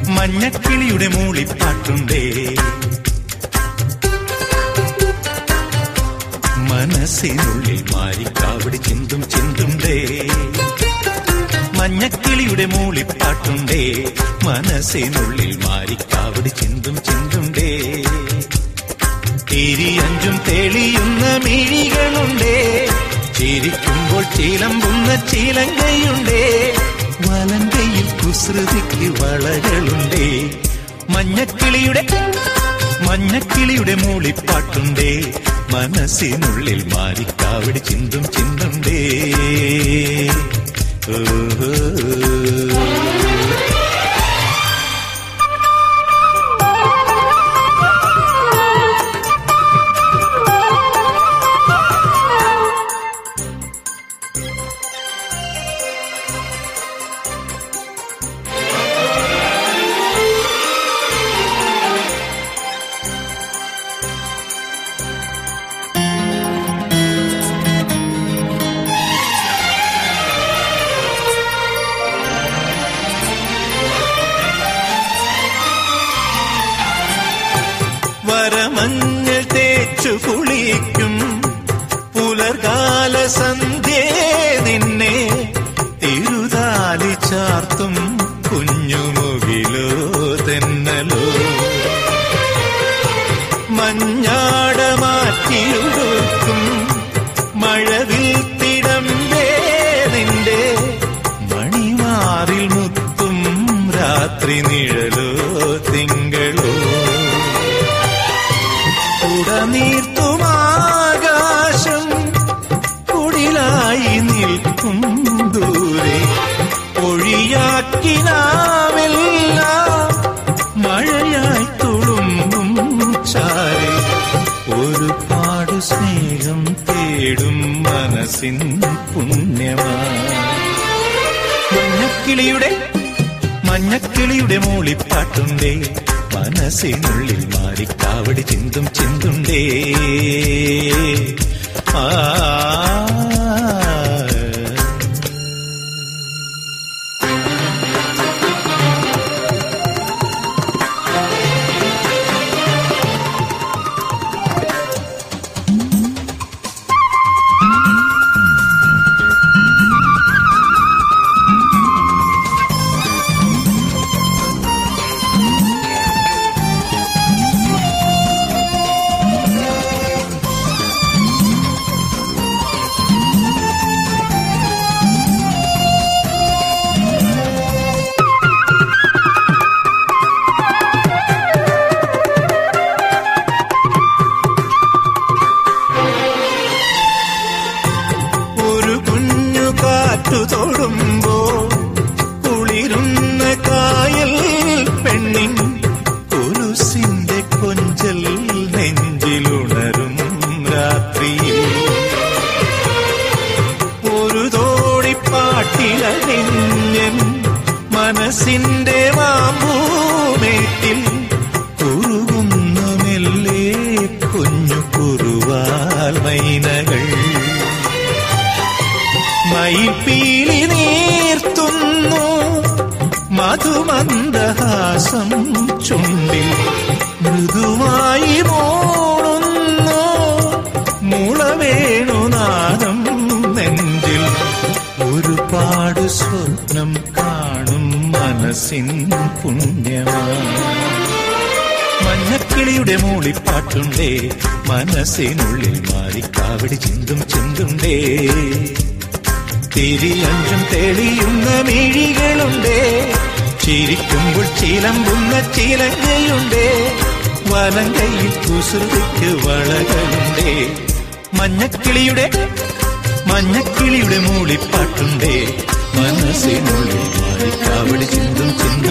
മഞ്ഞക്കിളിയുടെ മൂളിപ്പാട്ടുണ്ടേ മനസ്സിനുള്ളിൽ മാരിക്കാവടി ചിന്തും ചിന്തുണ്ടേ മഞ്ഞക്കിളിയുടെ മൂളിപ്പാട്ടുണ്ടേ മനസ്സിനുള്ളിൽ മാരിക്കാവടി ചിന്തും ചിന്തുണ്ടേ തിരിയഞ്ചും തെളിയുന്ന മിഴികളുണ്ടേ ചിരിക്കുമ്പോൾ ചിലമ്പുന്ന ചിലങ്കയുണ്ടേ വലങ്കയിൽ കുസൃതിക്ക് വളകളുണ്ടേ മഞ്ഞക്കിളിയുടെ മഞ്ഞക്കിളിയുടെ മൂളിപ്പാട്ടുണ്ടേ മനസ്സിനുള്ളിൽ മാറിക്കാവടി ചിന്തും ചിന്തുണ്ടേ ഓഹോ വരമഞ്ഞൾ തേച്ചു കുളിക്കും പുലർകാല സന്ധ്യേ നിന്നെ തിരുതാലി ചാർത്തും കുഞ്ഞുമുകിലോ തെന്നലോ മഞ്ഞാട മാറ്റിയൊടുക്കും മഴവിൽ തിടമ്പേ നിന്റെ മണിമാറിൽ മുത്തും രാത്രി നിഴലോ തിങ്കളോ ഉടനീർത്തുമാകാശം കുടിലായി നിൽക്കും ദൂരെ ഒഴിയാക്കിനാവെല്ലാം മഴയായി തുളുമ്പും ചാരെ ഒരുപാട് സ്നേഹം തേടും മനസ്സിൻ പുണ്യമാണ് മഞ്ഞക്കിളിയുടെ മഞ്ഞക്കിളിയുടെ മൂളിപ്പാട്ടുണ്ടേ മനസ്സിനുള്ളിൽ മാറിക്കാവടി ചിന്തും ചിന്തുണ്ടേ ആ ഒരു കുഞ്ഞു കാറ്റു തൊടുമ്പോ കുളിരുന്ന കായൽ പെണ്ണിൻ കുരുസിന്റെ കൊഞ്ചൽ നെഞ്ചിലുണരും രാത്രിയിൽ ഒരു തോടിപ്പാട്ടിലണിഞ്ഞൻ മനസ്സിന്റെ മാമ്പൂമേട്ടിൽ കുറുകുന്നു മെല്ലെ കുഞ്ഞു കുറുവാൽ മൈനകൾ മയിൽപ്പീലി നീർത്തുന്നു മധുമന്ദഹാസം ചുണ്ടിൽ മൃദുവായി മോളുന്നു മുളവേണുനാദം നെഞ്ചിൽ ഒരുപാട് സ്വപ്നം കാണും മനസ്സിൻ പുണ്യമാണ് മഞ്ഞക്കിളിയുടെ മൂളിപ്പാട്ടുണ്ടേ മനസ്സിനുള്ളിൽ മാറിക്കാവടി ചിന്തും ചിന്തുണ്ടേ തിരിയഞ്ചും തെളിയുന്ന മിഴികളുണ്ടേ ചിരിക്കുമ്പോൾ ചിലമ്പുന്ന ചിലങ്കയുണ്ടേ വലങ്കയിൽ കുസൃതിക്ക് വളകളുണ്ടേ മഞ്ഞക്കിളിയുടെ മഞ്ഞക്കിളിയുടെ മൂളിപ്പാട്ടുണ്ടേ മനസ്സിനുള്ളിൽ മാറിക്കാവടി ചിന്തും ചിന്തും